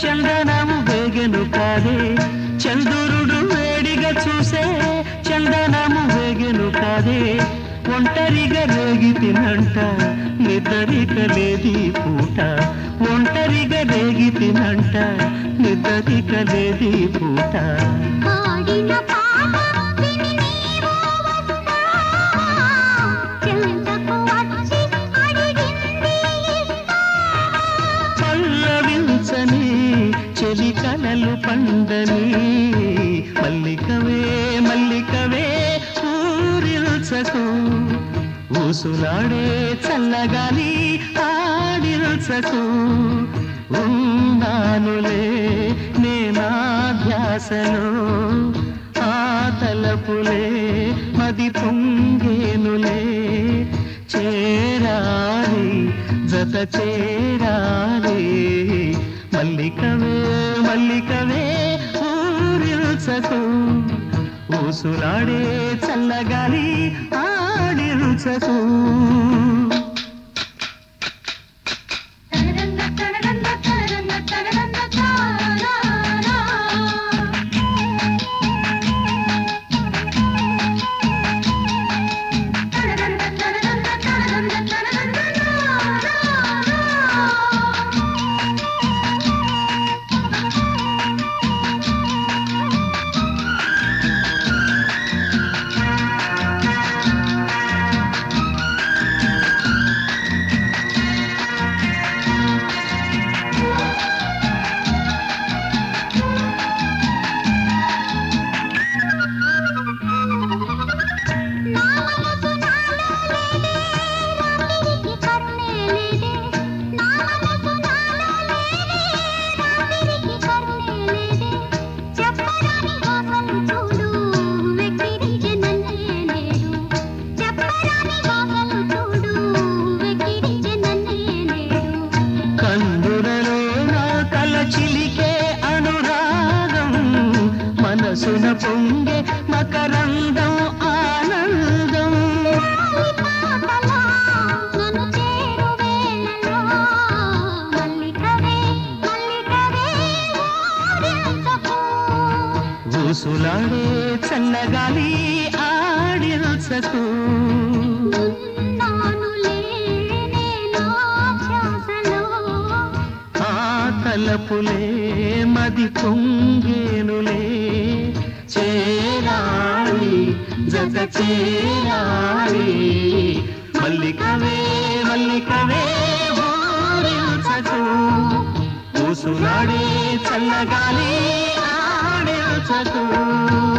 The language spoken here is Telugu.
చందనము వేగెను కాదే చంద్రుడు వేడిగా చూసే చందనము వేగెను కాదే ఒంటరిగా రేగి తినంట నిద్రిక లేది పూట ఒంటరిగా రేగి తినంట నిద్రిక లేది పూట పాడిన పాట విని నీవు వస్తావా? చెంతకు వచ్చి అడిగింది ఇస్తావా? పల్లవించని చెలి కలలు పండని మల్లికవే మల్లికవే ఊరిల్చకు ఊసులాడే చల్లగాలి ఆడిల్చకు ఉన్నానులే నేనా ధ్యాసలో ఆ తలపులే మది పొంగేనులే చేరాలి జత చేరాలి మల్లికవే మల్లికవే ఊరిల్చకు ఊసులాడే చల్లగాలి ఆడిల్చకు తరరన్న తరరన్న తరరన్న తరరన్న తారారా. తరరన్న తరరన్న తరరన్న తరరన్న తారారా. నా మనసు నాలో లేదే, రాత్రికి కరుణే లేదే. నా మనసు నాలో లేదే, రాత్రికి కరుణే లేదే. చెప్పరాని వాసలు చూడు, వెక్కిరించే నన్నే నేడు. చెప్పరాని వాసలు చూడు, వెక్కిరించే నన్నే నేడు. కందులలో నా కల చిలికే అనురాగం మనసున పొంగే మకరందం ఆనందం పాపలా నన్ను చేరు వేళలో మల్లికవే మల్లికవే ఊరించకు ఊసులాడే చల్లగాలి ఆడిల్చకు ఉన్నానులే నేను ధ్యాసలో ఆ తలపులే మది పొంగేనులే చేరాలి జత చేరాలి మల్లికవే మల్లికవే ఊరిల్చకు ఊసులాడే చల్లగాలి ఆడిల్చకు